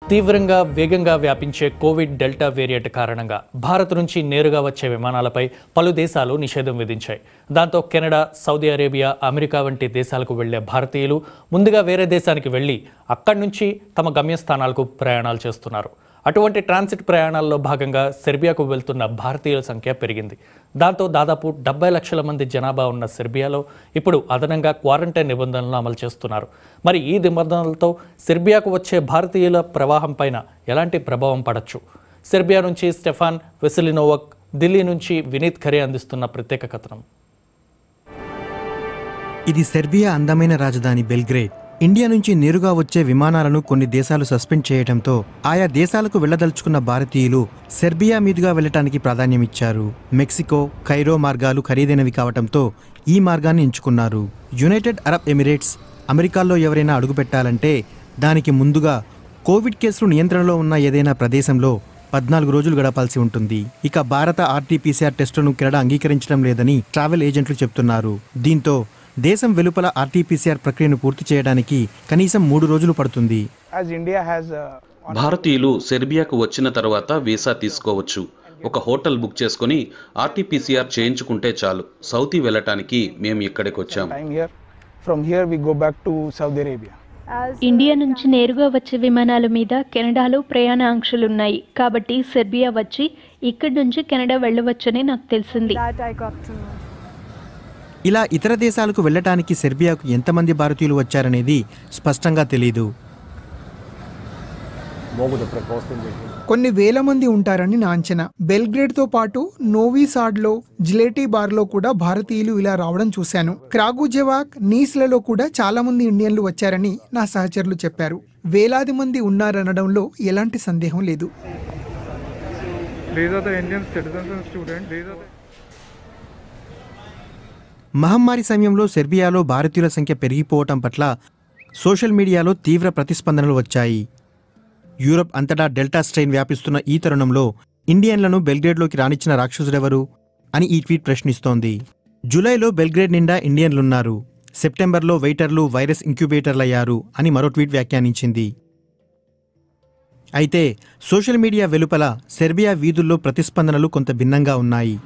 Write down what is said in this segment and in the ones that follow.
తీవ్రంగా వేగంగా వ్యాపించే కోవిడ్ డెల్టా వేరియంట్ కారణంగా భారత్ నుంచి నేరుగా వచ్చే విమానాలపై పలు దేశాలు నిషేధం విధించాయి దాంతో కెనడా సౌదీ అరేబియా అమెరికా వంటి దేశాలకు వెళ్లే భారతీయులు ముందుగా వేరే దేశానికి వెళ్లి అక్కడి నుంచి తమ గమ్యస్థానాలకు ప్రయాణాలు చేస్తున్నారు అటువంటి ట్రాన్సిట్ ప్రయాణాల్లో భాగంగా సెర్బియాకు వెళ్తున్న భారతీయుల సంఖ్య పెరిగింది దాంతో దాదాపు డెబ్బై లక్షల మంది జనాభా ఉన్న సెర్బియాలో ఇప్పుడు అదనంగా క్వారంటైన్ నిబంధనలు అమలు చేస్తున్నారు మరి ఈ నిబంధనలతో సెర్బియాకు వచ్చే భారతీయుల ప్రవాహం పైన ఎలాంటి ప్రభావం పడచ్చు సెర్బియా నుంచి స్టెఫాన్ వెసిలినోవక్ ఢిల్లీ నుంచి వినీత్ ఖరే అందిస్తున్న ప్రత్యేక కథనం ఇది సెర్బియా అందమైన రాజధాని బెల్గ్రేడ్ ఇండియా నుంచి నేరుగా వచ్చే విమానాలను కొన్ని దేశాలు సస్పెండ్ చేయడంతో ఆయా దేశాలకు వెళ్లదలుచుకున్న భారతీయులు సెర్బియా మీదుగా వెళ్లటానికి ప్రాధాన్యమిచ్చారు మెక్సికో కైరో మార్గాలు ఖరీదైనవి కావటంతో ఈ మార్గాన్ని ఎంచుకున్నారు యునైటెడ్ అరబ్ ఎమిరేట్స్ అమెరికాల్లో ఎవరైనా అడుగుపెట్టాలంటే దానికి ముందుగా కోవిడ్ కేసులు నియంత్రణలో ఉన్న ఏదైనా ప్రదేశంలో పద్నాలుగు రోజులు గడపాల్సి ఉంటుంది ఇక భారత ఆర్టీపీసీఆర్ టెస్టులను కెనడా అంగీకరించడం లేదని ట్రావెల్ ఏజెంట్లు చెప్తున్నారు దీంతో దేశం వెలుపల ఆర్టీపీసీఆర్ ప్రక్రియను పూర్తి చేయడానికి కనీసం మూడు రోజులు పడుతుంది as India has uh, భారతీయులు సెర్బియాకు వచ్చిన తర్వాత వీసా తీసుకోవచ్చు ఒక హోటల్ బుక్ చేసుకుని ఆర్టీపీసీఆర్ చేయించుకుంటే చాలు సౌదీ వెళ్ళటానికి మేము ఇక్కడికి వచ్చాం time here. From here we go back to Saudi Arabia. India నుంచి నేరుగా వచ్చే విమానాల మీద కెనడాలో ప్రయాణ ఆంక్షలున్నాయి కాబట్టి సెర్బియా వచ్చి ఇక్కడి నుంచి కెనడా వెళ్ళవచ్చని నాకు తెలిసింది that I got to know. ఇలా ఇతర దేశాలకు వెళ్ళటానికి సెర్బియాకు ఎంతమంది భారతీయులు వచ్చారనేది స్పష్టంగా తెలియదు కొన్ని వేల మంది ఉంటారని నా అంచనా బెల్గ్రేడ్తో పాటు నోవీసాడ్లో జిలేటీ బార్లో కూడా భారతీయులు ఇలా రావడం చూశాను క్రాగుజెవాక్ నీస్లలో కూడా చాలా మంది ఇండియన్లు వచ్చారని నా సహచరులు చెప్పారు వేలాది మంది ఉన్నారనడంలో ఎలాంటి సందేహం లేదు These are the Indian citizens and students. These are the మహమ్మారి సమయంలో సెర్బియాలో భారతీయుల సంఖ్య పెరిగిపోవటం పట్ల సోషల్ మీడియాలో తీవ్ర ప్రతిస్పందనలు వచ్చాయి యూరప్ అంతటా డెల్టా స్ట్రెయిన్ వ్యాపిస్తున్న ఈ తరుణంలో ఇండియన్లను బెల్గ్రేడ్లోకి రానిచ్చిన రాక్షసుడెవరు అని ఈ ట్వీట్ ప్రశ్నిస్తోంది జూలైలో బెల్గ్రేడ్ నిండా ఇండియన్లున్నారు సెప్టెంబర్లో వెయిటర్లు వైరస్ ఇంక్యుబేటర్లయ్యారు అని మరో ట్వీట్ వ్యాఖ్యానించింది అయితే సోషల్ మీడియా వెలుపల సెర్బియా వీధుల్లో ప్రతిస్పందనలు కొంత భిన్నంగా ఉన్నాయి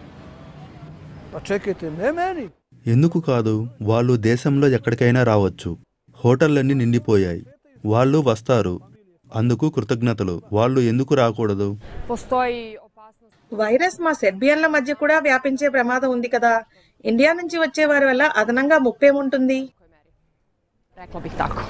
ఎందుకు కాదు వాళ్ళు దేశంలో ఎక్కడికైనా రావచ్చు హోటళ్ళన్నీ నిండిపోయాయి వాళ్ళు వస్తారు అందుకు కృతజ్ఞతలు వాళ్ళు ఎందుకు రాకూడదు Postoji opasnost వైరస్ మా సెర్బియన్ల మధ్య కూడా వ్యాపించే ప్రమాదం ఉంది కదా ఇండియా నుంచి వచ్చే వారి వల్ల అదనంగా ముప్పేముంటుంది rekla bih tako.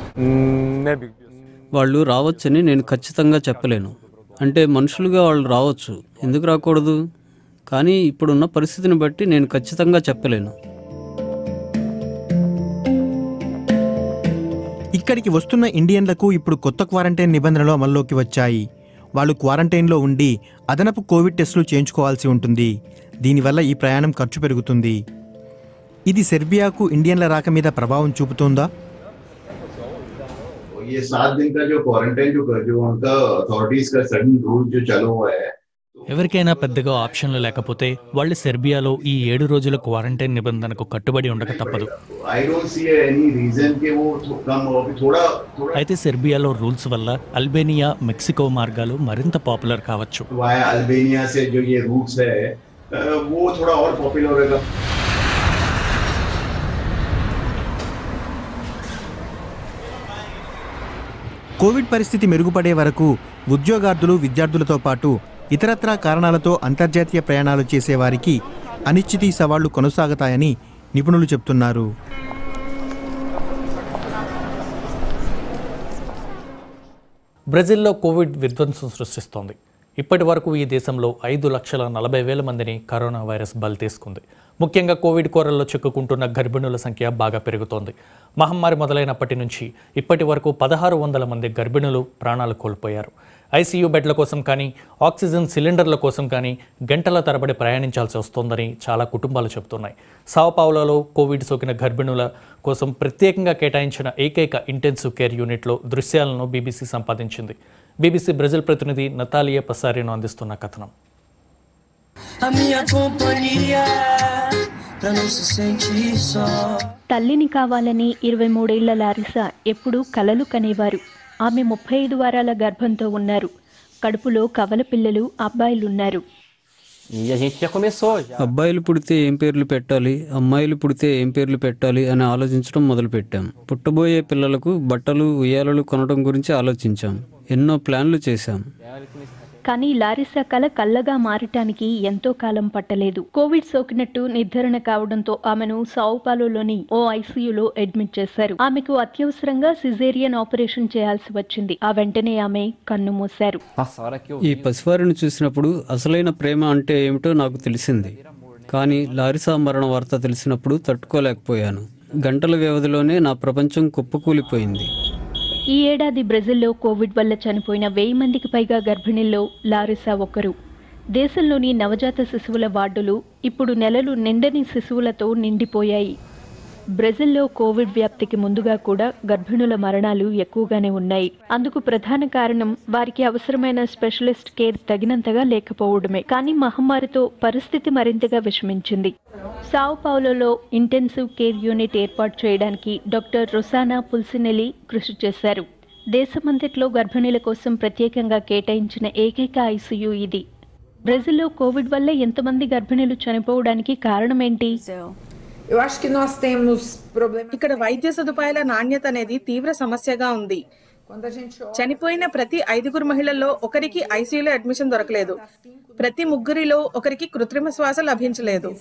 వాళ్ళు రావచ్చని నేను ఖచ్చితంగా చెప్పలేను అంటే మనుషులుగా వాళ్ళు రావచ్చు ఎందుకు రాకూడదు కానీ ఇప్పుడున్న పరిస్థితిని బట్టి నేను ఖచ్చితంగా చెప్పలేను ఇక్కడికి వస్తున్న ఇండియన్లకు ఇప్పుడు కొత్త క్వారంటైన్ నిబంధనలు అమల్లోకి వచ్చాయి వాళ్ళు క్వారంటైన్లో ఉండి అదనపు కోవిడ్ టెస్టులు చేయించుకోవాల్సి ఉంటుంది దీనివల్ల ఈ ప్రయాణం ఖర్చు పెరుగుతుంది ఇది సెర్బియాకు ఇండియన్ల రాక మీద ప్రభావం చూపుతోందా ये सात दिन का जो क्वारंटाइन जो जो उनका अथॉरिटीज का सडन रूल जो चालू हुआ है ఎవరికైనా పెద్దగా ఆప్షన్లు లేకపోతే వాళ్ళు సెర్బియాలో ఈ ఏడు రోజుల క్వారంటైన్ నిబంధనకు కట్టుబడి ఉండక తప్పదు I don't see any reason कि वो थो- कम हो अभी थोड़ा थोड़ा అయితే సెర్బియాలో రూల్స్ వల్ల అల్బేనియా మెక్సికో మార్గాలు మరింత పాపులర్ కావచ్చు वाया अल्बेनिया से जो ये रूट्स है अ, वो थोड़ा और पॉपुलर होगा కోవిడ్ పరిస్థితి మెరుగుపడే వరకు ఉద్యోగార్థులు విద్యార్థులతో పాటు ఇతరత్రా కారణాలతో అంతర్జాతీయ ప్రయాణాలు చేసేవారికి అనిశ్చితి సవాళ్లు కొనసాగుతాయని నిపుణులు చెప్తున్నారు బ్రెజిల్లో కోవిడ్ విధ్వంసం సృష్టిస్తోంది ఇప్పటి వరకు ఈ దేశంలో ఐదు లక్షల నలభై వేల మందిని కరోనా వైరస్ బలి తీసుకుంది ముఖ్యంగా కోవిడ్ కోరల్లో చిక్కుకుంటున్న గర్భిణుల సంఖ్య బాగా పెరుగుతోంది మహమ్మారి మొదలైనప్పటి నుంచి ఇప్పటి వరకు పదహారు వందల మంది గర్భిణులు ప్రాణాలు కోల్పోయారు ఐసీయూ బెడ్ల కోసం కానీ ఆక్సిజన్ సిలిండర్ల కోసం కానీ గంటల తరబడి ప్రయాణించాల్సి వస్తోందని చాలా కుటుంబాలు చెబుతున్నాయి సావపావులలో కోవిడ్ సోకిన గర్భిణుల కోసం ప్రత్యేకంగా కేటాయించిన ఏకైక ఇంటెన్సివ్ కేర్ యూనిట్లో దృశ్యాలను బీబీసీ సంపాదించింది బీబీసీ బ్రెజిల్ ప్రతినిధి నతాలియా పసారిను అందిస్తున్న కథనం a minha companhia pra não se sentir só. తల్లిని కావాలని ఇరవై మూడేళ్ల లారిసా ఎప్పుడూ కలలు కనేవారు ఆమె ముప్పై ఐదు వారాల గర్భంతో ఉన్నారు కడుపులో కవల పిల్లలు అబ్బాయిలున్నారు E a gente já começou já. అబ్బాయిలు పుడితే ఏం పేర్లు పెట్టాలి అమ్మాయిలు పుడితే ఏం పేర్లు పెట్టాలి అని ఆలోచించడం మొదలుపెట్టాం పుట్టబోయే పిల్లలకు బట్టలు ఉయ్యాలలు కొనడం గురించి ఆలోచించాం ఎన్నో ప్లాన్లు చేశాం కానీ లారిసా కల కళ్ళగా మారటానికి ఎంతో కాలం పట్టలేదు కోవిడ్ సోకినట్టు నిర్ధారణ కావడంతో ఆమెను సావుపాలోని ఓ ఐసీయూలో అడ్మిట్ చేశారు ఆమెకు అత్యవసరంగా సిజేరియన్ ఆపరేషన్ చేయాల్సి వచ్చింది ఆ వెంటనే ఆమె కన్ను మూశారు Nossa, a hora que eu ఈ పసివారిని చూసినప్పుడు అసలైన ప్రేమ అంటే ఏమిటో నాకు తెలిసింది కానీ లారిసా మరణ వార్త తెలిసినప్పుడు తట్టుకోలేకపోయాను గంటల వ్యవధిలోనే నా ప్రపంచం కుప్పకూలిపోయింది ఈ ఏడాది బ్రెజిల్లో కోవిడ్ వల్ల చనిపోయిన వెయ్యి మందికి పైగా గర్భిణీల్లో లారిసా ఒకరు దేశంలోని నవజాత శిశువుల వార్డులు ఇప్పుడు నెలలు నిండని శిశువులతో నిండిపోయాయి బ్రెజిల్లో కోవిడ్ వ్యాప్తికి ముందుగా కూడా గర్భిణుల మరణాలు ఎక్కువగానే ఉన్నాయి అందుకు ప్రధాన కారణం వారికి అవసరమైన స్పెషలిస్ట్ కేర్ తగినంతగా లేకపోవడమే కానీ మహమ్మారితో పరిస్థితి మరింతగా విషమించింది సావ్ పౌలోలో ఇంటెన్సివ్ కేర్ యూనిట్ ఏర్పాటు చేయడానికి డాక్టర్ రొసానా పుల్సినెలి కృషి చేశారు దేశమంతట్లో గర్భిణీల కోసం ప్రత్యేకంగా కేటాయించిన ఏకైక ఐసీయూ ఇది బ్రెజిల్లో కోవిడ్ వల్ల ఎంతమంది గర్భిణీలు చనిపోవడానికి కారణమేంటి Eu acho que nós temos problemas. ఇక్కడ వైద్య సదుపాయాల నాణ్యత అనేది తీవ్ర సమస్యగా ఉంది చనిపోయిన ప్రతి ఐదుగురు మహిళల్లో ఒకరికి ఐసీయూలో అడ్మిషన్ దొరకలేదు ప్రతి ముగ్గురిలో ఒకరికి కృత్రిమ శ్వాస లభించలేదు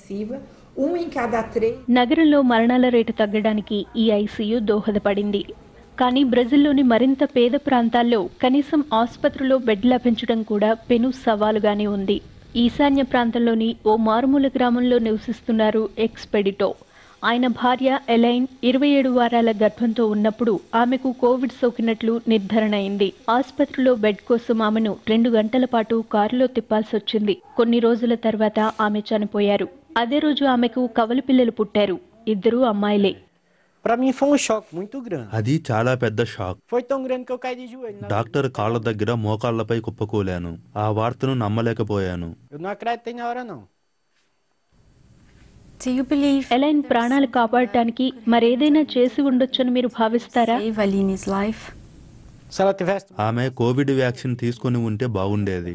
నగరంలో మరణాల రేటు తగ్గడానికి ఈ ఐసీయూ దోహదపడింది కానీ బ్రెజిల్లోని మరింత పేద ప్రాంతాల్లో కనీసం ఆసుపత్రిలో బెడ్ లభించడం కూడా పెను సవాలుగానే ఉంది ఈశాన్య ప్రాంతంలోని ఓ మారుమూల గ్రామంలో నివసిస్తున్నారు ఎక్స్పెడిటో ఆయన భార్య ఎలైన్ ఇరవై ఏడు వారాల గర్భంతో ఉన్నప్పుడు ఆమెకు కోవిడ్ సోకినట్లు నిర్ధారణ అయింది ఆసుపత్రిలో బెడ్ కోసం ఆమెను రెండు గంటల పాటు కారులో తిప్పాల్సి వచ్చింది కొన్ని రోజుల తర్వాత ఆమె చనిపోయారు అదే రోజు ఆమెకు కవలి పిల్లలు పుట్టారు ఇద్దరూ అమ్మాయిలే Pra mim foi um choque muito grande. అది చాలా పెద్ద shock Foi tão grande que eu caí de joelho. na- doctor కాళ్ళ దగ్గర మోకాళ్లపై కుప్పకూలాను ఆ వార్తను నమ్మలేకపోయాను Eu não acreditei na hora não. Elaine ప్రాణాలు కాపాడటానికి మరేదైనా చేసి ఉండొచ్చని మీరు భావిస్తారా Se ela tivesse ఆమె కోవిడ్ వ్యాక్సిన్ తీసుకుని ఉంటే బాగుండేది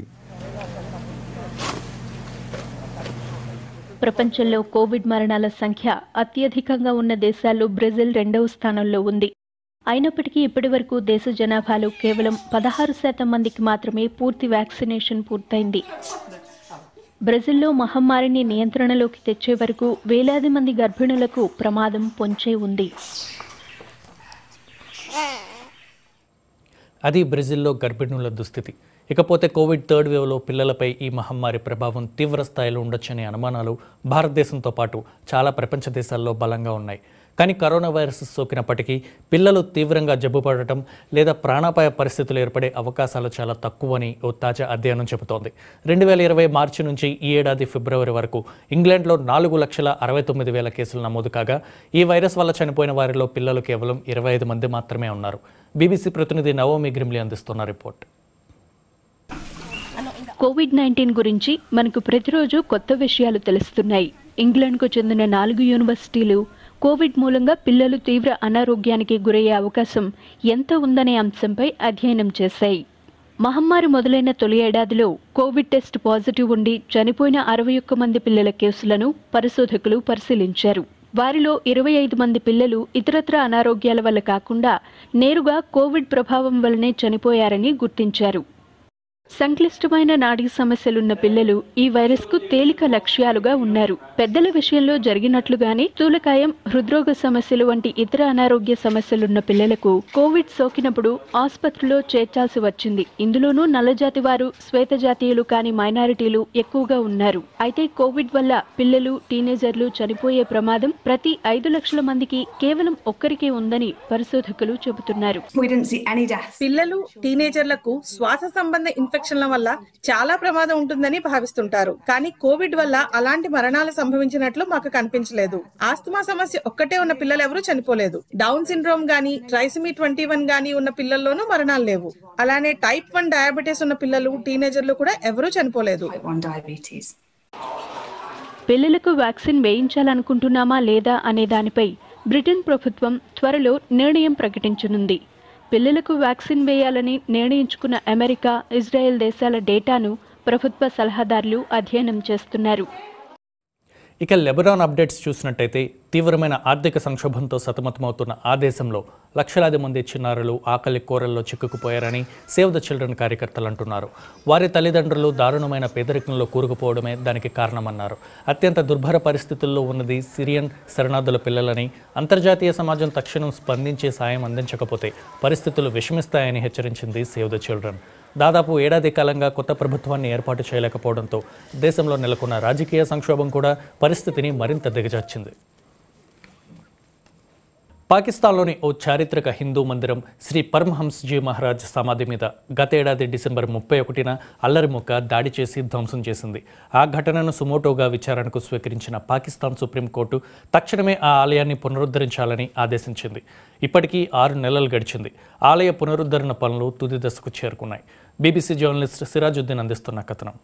ప్రపంచంలో కోవిడ్ మరణాల సంఖ్య అత్యధికంగా ఉన్న దేశాల్లో బ్రెజిల్ రెండవ స్థానంలో ఉంది అయినప్పటికీ ఇప్పటివరకు దేశ జనాభాలో కేవలం పదహారు శాతం మందికి మాత్రమే పూర్తి వ్యాక్సినేషన్ పూర్తయింది బ్రెజిల్లో మహమ్మారిని నియంత్రణలోకి తెచ్చే వరకు వేలాది మంది గర్భిణులకు ప్రమాదం పొంచే ఉంది అది బ్రెజిల్లో గర్భిణుల దుస్థితి ఇకపోతే కోవిడ్ థర్డ్ వేవ్లో పిల్లలపై ఈ మహమ్మారి ప్రభావం తీవ్ర స్థాయిలో ఉండొచ్చనే అనుమానాలు భారతదేశంతో పాటు చాలా ప్రపంచ దేశాల్లో బలంగా ఉన్నాయి కానీ కరోనా వైరస్ సోకినప్పటికీ పిల్లలు తీవ్రంగా జబ్బుపడటం లేదా ప్రాణాపాయ పరిస్థితులు ఏర్పడే అవకాశాలు చాలా తక్కువని ఓ తాజా అధ్యయనం చెబుతోంది రెండు వేల ఇరవై మార్చి నుంచి ఈ ఏడాది ఫిబ్రవరి వరకు ఇంగ్లాండ్లో నాలుగు లక్షల అరవై తొమ్మిది వేల కేసులు నమోదు కాగా ఈ వైరస్ వల్ల చనిపోయిన వారిలో పిల్లలు కేవలం ఇరవై ఐదు మంది మాత్రమే ఉన్నారు బీబీసీ ప్రతినిధి నవోమి గ్రిమ్లీ అందిస్తున్న రిపోర్ట్ కోవిడ్ నైన్టీన్ గురించి మనకు ప్రతిరోజు కొత్త విషయాలు తెలుస్తున్నాయి ఇంగ్లాండ్కు చెందిన నాలుగు యూనివర్సిటీలు కోవిడ్ మూలంగా పిల్లలు తీవ్ర అనారోగ్యానికి గురయ్యే అవకాశం ఎంత ఉందనే అంశంపై అధ్యయనం చేశాయి మహమ్మారి మొదలైన తొలి ఏడాదిలో కోవిడ్ టెస్ట్ పాజిటివ్ ఉండి చనిపోయిన అరవై ఒక్క మంది పిల్లల కేసులను పరిశోధకులు పరిశీలించారు వారిలో ఇరవై ఐదు మంది పిల్లలు ఇతరత్ర అనారోగ్యాల వల్ల కాకుండా నేరుగా కోవిడ్ ప్రభావం వల్లనే చనిపోయారని గుర్తించారు సంక్లిష్టమైన నాడీ సమస్యలున్న పిల్లలు ఈ వైరస్కు తేలిక లక్ష్యాలుగా ఉన్నారు పెద్దల విషయంలో జరిగినట్లుగానే స్థూలకాయం హృద్రోగ సమస్యలు వంటి ఇతర అనారోగ్య సమస్యలున్న పిల్లలకు కోవిడ్ సోకినప్పుడు ఆసుపత్రిలో చేర్చాల్సి వచ్చింది ఇందులోనూ నల్లజాతి వారు శ్వేత జాతీయులు కాని మైనారిటీలు ఎక్కువగా ఉన్నారు అయితే కోవిడ్ వల్ల పిల్లలు టీనేజర్లు చనిపోయే ప్రమాదం ప్రతి ఐదు లక్షల మందికి కేవలం ఒక్కరికే ఉందని పరిశోధకులు చెబుతున్నారు పిల్లలు టీనేజర్లకు శ్వాస సంబంధ ఇన్ఫెక్షన్ల వల్ల చాలా ప్రమాదం ఉంటుందని భావిస్తుంటారు కానీ కోవిడ్ వల్ల అలాంటి మరణాలు సంభవించినట్లు మాకు కనిపించలేదు ఆస్తమా సమస్య ఒక్కటే ఉన్న పిల్లలు ఎవరూ చనిపోలేదు డౌన్ సిండ్రోమ్ గానీ ట్రైసమీ ట్వంటీ వన్ గానీ ఉన్న పిల్లల్లోనూ మరణాలు లేవు అలానే టైప్ వన్ డయాబెటీస్ ఉన్న పిల్లలు టీనేజర్లు కూడా ఎవరూ చనిపోలేదు పిల్లలకు వ్యాక్సిన్ వేయించాలనుకుంటున్నామా లేదా అనే దానిపై బ్రిటన్ ప్రభుత్వం త్వరలో నిర్ణయం ప్రకటించనుంది పిల్లలకు వ్యాక్సిన్ వేయాలని నిర్ణయించుకున్న అమెరికా ఇజ్రాయెల్ దేశాల డేటాను ప్రభుత్వ సలహాదారులు అధ్యయనం చేస్తున్నారు ఇక లెబనాన్ అప్డేట్స్ చూసినట్టయితే తీవ్రమైన ఆర్థిక సంక్షోభంతో సతమతమవుతున్న ఆ దేశంలో లక్షలాది మంది చిన్నారులు ఆకలి కూరల్లో చిక్కుకుపోయారని సేవ్ ద చిల్డ్రన్ కార్యకర్తలు అంటున్నారు వారి తల్లిదండ్రులు దారుణమైన పేదరికంలో కూరుకుపోవడమే దానికి కారణమన్నారు అత్యంత దుర్భర పరిస్థితుల్లో ఉన్నది సిరియన్ శరణార్థుల పిల్లలని అంతర్జాతీయ సమాజం తక్షణం స్పందించే సాయం అందించకపోతే పరిస్థితులు విషమిస్తాయని హెచ్చరించింది సేవ్ ద చిల్డ్రన్ దాదాపు ఏడాది కాలంగా కొత్త ప్రభుత్వాన్ని ఏర్పాటు చేయలేకపోవడంతో దేశంలో నెలకొన్న రాజకీయ సంక్షోభం కూడా పరిస్థితిని మరింత దిగజార్చింది పాకిస్తాన్లోని ఓ చారిత్రక హిందూ మందిరం శ్రీ పరమహంస్జీ మహారాజ్ సమాధి మీద గతేడాది డిసెంబర్ ముప్పై ఒకటిన అల్లరిముక్క దాడి చేసి ధ్వంసం చేసింది ఆ ఘటనను సుమోటోగా విచారణకు స్వీకరించిన పాకిస్తాన్ సుప్రీంకోర్టు తక్షణమే ఆ ఆలయాన్ని పునరుద్ధరించాలని ఆదేశించింది ఇప్పటికీ ఆరు నెలలు గడిచింది ఆలయ పునరుద్ధరణ పనులు తుది దశకు చేరుకున్నాయి బీబీసీ జర్నలిస్ట్ సిరాజుద్దీన్ అందిస్తున్న కథనం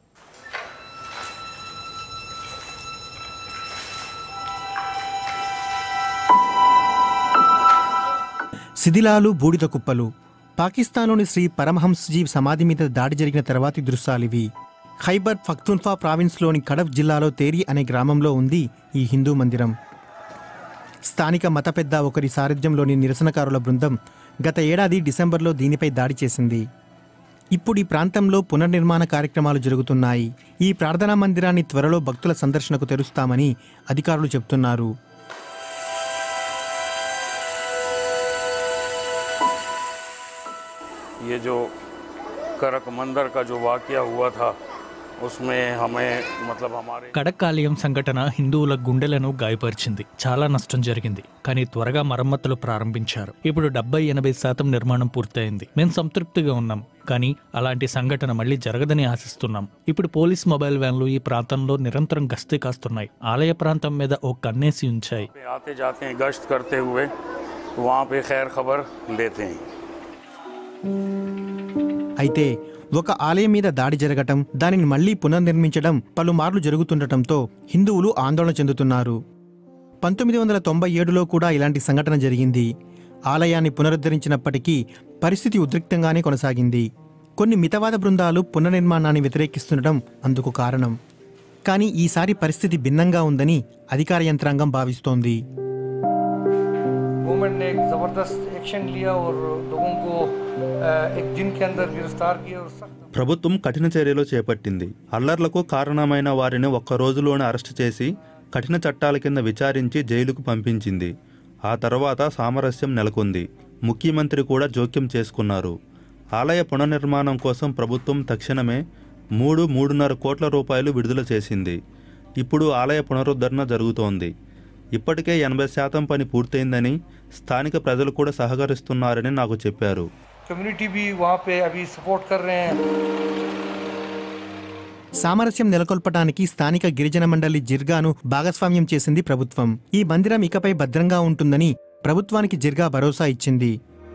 శిథిలాలు బూడిద కుప్పలు పాకిస్తాన్లోని శ్రీ పరమహంస్జీ సమాధి మీద దాడి జరిగిన తర్వాతి దృశ్యాలివి ఖైబర్ పఖ్తూన్ఫా ప్రావిన్స్లోని కడఫ్ జిల్లాలో తేరి అనే గ్రామంలో ఉంది ఈ హిందూ మందిరం స్థానిక మత పెద్ద ఒకరి సారథ్యంలోని నిరసనకారుల బృందం గత ఏడాది డిసెంబర్లో దీనిపై దాడి చేసింది ఇప్పుడు ఈ ప్రాంతంలో పునర్నిర్మాణ కార్యక్రమాలు జరుగుతున్నాయి ఈ ప్రార్థనా మందిరాన్ని త్వరలో భక్తుల సందర్శనకు తెరుస్తామని అధికారులు చెబుతున్నారు ये जो करक मंदिर का जो वाकया हुआ था उसमें हमें मतलब हमारे కడక్కాలయం సంఘటన హిందువుల గుండెలను గాయపరిచింది చాలా నష్టం జరిగింది కానీ త్వరగా మరమ్మతులు ప్రారంభించారు ఇప్పుడు డెబ్బై ఎనభై శాతం నిర్మాణం పూర్తయింది మేము సంతృప్తిగా ఉన్నాం కానీ అలాంటి సంఘటన మళ్ళీ జరగదని ఆశిస్తున్నాం ఇప్పుడు పోలీస్ మొబైల్ వ్యాన్లు ఈ ప్రాంతంలో నిరంతరం గస్తీ కాస్తున్నాయి ఆలయ ప్రాంతం మీద ఓ కన్నేసి ఉంచాయి पे आते जाते हैं गश्त करते हुए वहाँ पे खैर खबर लेते हैं అయితే ఒక ఆలయం మీద దాడి జరగటం దానిని మళ్లీ పునర్నిర్మించడం పలుమార్లు జరుగుతుండటంతో హిందువులు ఆందోళన చెందుతున్నారు పంతొమ్మిది వందల తొంభై ఏడులో కూడా ఇలాంటి సంఘటన జరిగింది ఆలయాన్ని పునరుద్ధరించినప్పటికీ పరిస్థితి ఉద్రిక్తంగానే కొనసాగింది కొన్ని మితవాద బృందాలు పునర్నిర్మాణాన్ని వ్యతిరేకిస్తుండటం అందుకు కారణం కానీ ఈసారి పరిస్థితి భిన్నంగా ఉందని అధికార యంత్రాంగం భావిస్తోంది गवर्नमेंट ने एक ज़बरदस्त एक्शन लिया और लोगों को अ, एक दिन के अंदर गिरफ्तार किया और सख्त ప్రభుత్వం కఠిన చర్యలు చేపట్టింది అల్లర్లకు కారణమైన వారిని ఒక్క రోజులోనే అరెస్టు చేసి కఠిన చట్టాల కింద విచారించి జైలుకు పంపించింది ఆ తర్వాత సామరస్యం నెలకొంది ముఖ్యమంత్రి కూడా జోక్యం చేసుకున్నారు ఆలయ పునర్నిర్మాణం కోసం ప్రభుత్వం తక్షణమే మూడు మూడున్నర కోట్ల రూపాయలు విడుదల చేసింది ఇప్పుడు ఆలయ పునరుద్ధరణ జరుగుతోంది ఇప్పటికే ఎనభై శాతం పని పూర్తయిందని స్థానిక ప్రజలు కూడా సహకరిస్తున్నారని నాకు చెప్పారు कम्युनिटी भी वहाँ पे अभी सपोर्ट कर रहे हैं సామరస్యం నెలకొల్పటానికి స్థానిక గిరిజన మండలి జిర్గాను భాగస్వామ్యం చేసింది ప్రభుత్వం ఈ మందిరం ఇకపై భద్రంగా ఉంటుందని ప్రభుత్వానికి జిర్గా భరోసా ఇచ్చింది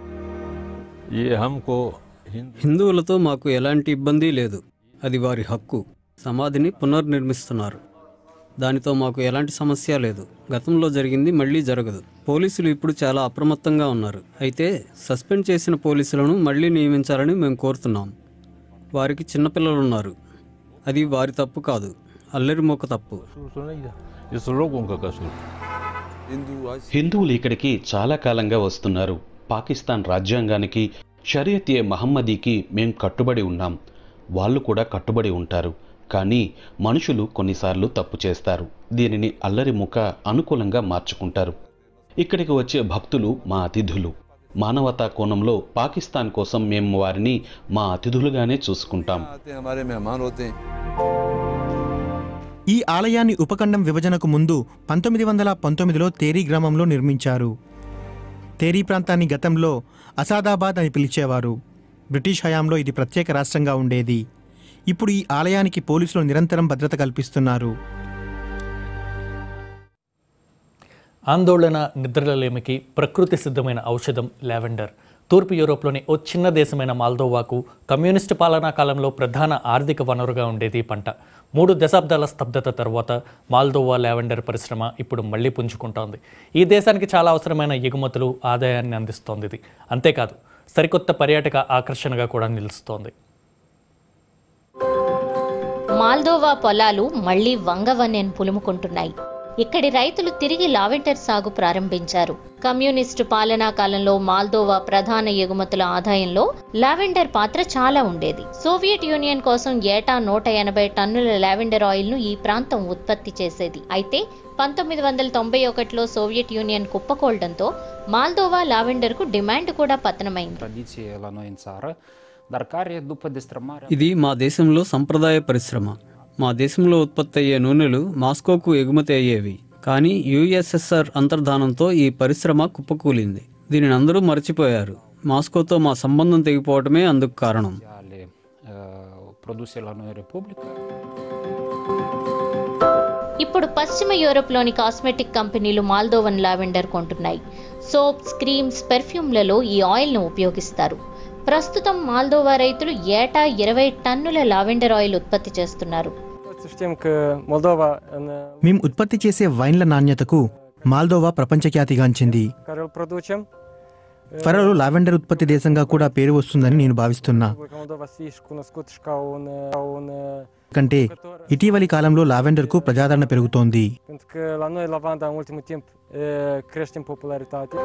హిందువులతో మాకు ఎలాంటి ఇబ్బంది లేదు అది వారి హక్కు సమాధిని పునర్నిర్మిస్తున్నారు దానితో మాకు ఎలాంటి సమస్య లేదు గతంలో జరిగింది మళ్ళీ జరగదు పోలీసులు ఇప్పుడు చాలా అప్రమత్తంగా ఉన్నారు అయితే సస్పెండ్ చేసిన పోలీసులను మళ్ళీ నియమించాలని మేము కోరుతున్నాం వారికి చిన్నపిల్లలు ఉన్నారు అది వారి తప్పు కాదు అల్లరి మొక్క తప్పు హిందువులు ఇక్కడికి చాలా కాలంగా వస్తున్నారు పాకిస్తాన్ రాజ్యాంగానికి షరియత్ ఏ మహమ్మదీకి మేం కట్టుబడి ఉన్నాం వాళ్ళు కూడా కట్టుబడి ఉంటారు కానీ మనుషులు కొన్నిసార్లు తప్పు చేస్తారు దీనిని అల్లరి ముఖ అనుకూలంగా మార్చుకుంటారు ఇక్కడికి వచ్చే భక్తులు మా అతిథులు మానవతా కోణంలో పాకిస్తాన్ కోసం మేము వారిని మా అతిథులుగానే చూసుకుంటాం हमारे मेहमान होते हैं ఈ ఆలయాన్ని ఉపఖండం విభజనకు ముందు పంతొమ్మిది వందల పంతొమ్మిదిలో తేరీ గ్రామంలో నిర్మించారు తేరీ ప్రాంతాన్ని గతంలో అసాదాబాద్ అని పిలిచేవారు బ్రిటిష్ హయాంలో ఇది ప్రత్యేక రాష్ట్రంగా ఉండేది ఇప్పుడు ఈ ఆలయానికి పోలీసులు నిరంతరం భద్రత కల్పిస్తున్నారు ఆందోళన నిద్రలేమికి ప్రకృతి సిద్ధమైన ఔషధం లావెండర్ తూర్పు యూరోప్లోని ఓ చిన్న దేశమైన మాల్దోవాకు కమ్యూనిస్టు పాలనా కాలంలో ప్రధాన ఆర్థిక వనరుగా ఉండేది ఈ పంట మూడు దశాబ్దాల స్తబ్దత తర్వాత మాల్దోవా లావెండర్ పరిశ్రమ ఇప్పుడు మళ్లీ పుంజుకుంటోంది ఈ దేశానికి చాలా అవసరమైన ఎగుమతులు ఆదాయాన్ని అందిస్తోంది ఇది అంతేకాదు సరికొత్త పర్యాటక ఆకర్షణగా కూడా నిలుస్తోంది మాల్దోవా పొలాలు మళ్లీ వంగవన్నెను పులుముకుంటున్నాయి ఇక్కడి రైతులు తిరిగి లావెండర్ సాగు ప్రారంభించారు కమ్యూనిస్టు పాలనా కాలంలో మాల్దోవా ప్రధాన ఎగుమతుల ఆదాయంలో లావెండర్ పాత్ర చాలా ఉండేది సోవియట్ యూనియన్ కోసం ఏటా నూట ఎనభై టన్నుల లావెండర్ ఆయిల్ ను ఈ ప్రాంతం ఉత్పత్తి చేసేది అయితే పంతొమ్మిది వందల తొంభై ఒకటిలో సోవియట్ యూనియన్ కుప్పకూలడంతో మాల్దోవా లావెండర్ కు డిమాండ్ కూడా పతనమైంది Традиції ланої цара. Даркарі дупа дестрамара. ఇది మా దేశంలో సంప్రదాయ పరిశ్రమ మా దేశంలో ఉత్పత్తి అయ్యే నూనెలు మాస్కోకు ఎగుమతి అయ్యేవి కానీ యుఎస్ఎస్ఆర్ అంతర్ధానంతో ఈ పరిశ్రమ కుప్పకూలింది దీనిని అందరూ మర్చిపోయారు మాస్కోతో మా సంబంధం తెగిపోవటమే అందుకు కారణం Але е, продусія ланої республіки. ఇప్పుడు పశ్చిమ యూరోప్లోని కాస్మెటిక్ కంపెనీలు మాల్దోవన్ లావెండర్ కొంటున్నాయి సోప్స్ క్రీమ్స్ పెర్ఫ్యూమ్లలో ఈ ఆయిల్ను ఉపయోగిస్తారు ప్రస్తుతం మాల్దోవా రైతులు ఏటా ఇరవై టన్నుల లావెండర్ ఆయిల్ ఉత్పత్తి చేస్తున్నారు Știm că Moldova, în మేం ఉత్పత్తి చేసే వైన్ల నాణ్యతకు మాల్దోవా ప్రపంచఖ్యాతిగాంచింది care îl producem, త్వరలో లావెండర్ ఉత్పత్తి దేశంగా కూడా పేరు వస్తుందని నేను భావిస్తున్నా că Moldova să fie și cunoscut și ca un, ca un ఎందుకంటే ఇటీవలి కాలంలో లావెండర్కు ప్రజాదరణ పెరుగుతోంది pentru că la noi lavanda în ultimul timp e, crește în popularitate.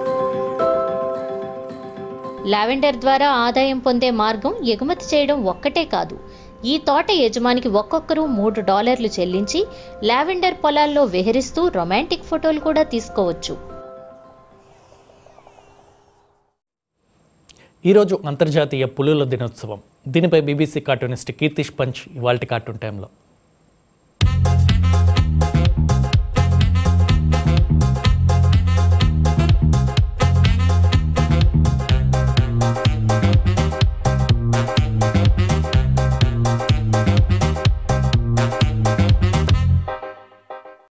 Lavender ద్వారా ఆదాయం పొందే మార్గం ఎగుమతి చేయడం ఒక్కటే కాదు ఈ తోట యజమానికి ఒక్కొక్కరు మూడు డాలర్లు చెల్లించి లావెండర్ పొలాల్లో విహరిస్తూ రొమాంటిక్ ఫోటోలు కూడా తీసుకోవచ్చు ఈరోజు అంతర్జాతీయ పులుల దినోత్సవం దీనిపై బీబీసీ కార్టూనిస్ట్ కీర్తిష్ పంచ్ ఇవాల్టి కార్టూన్ టైంలో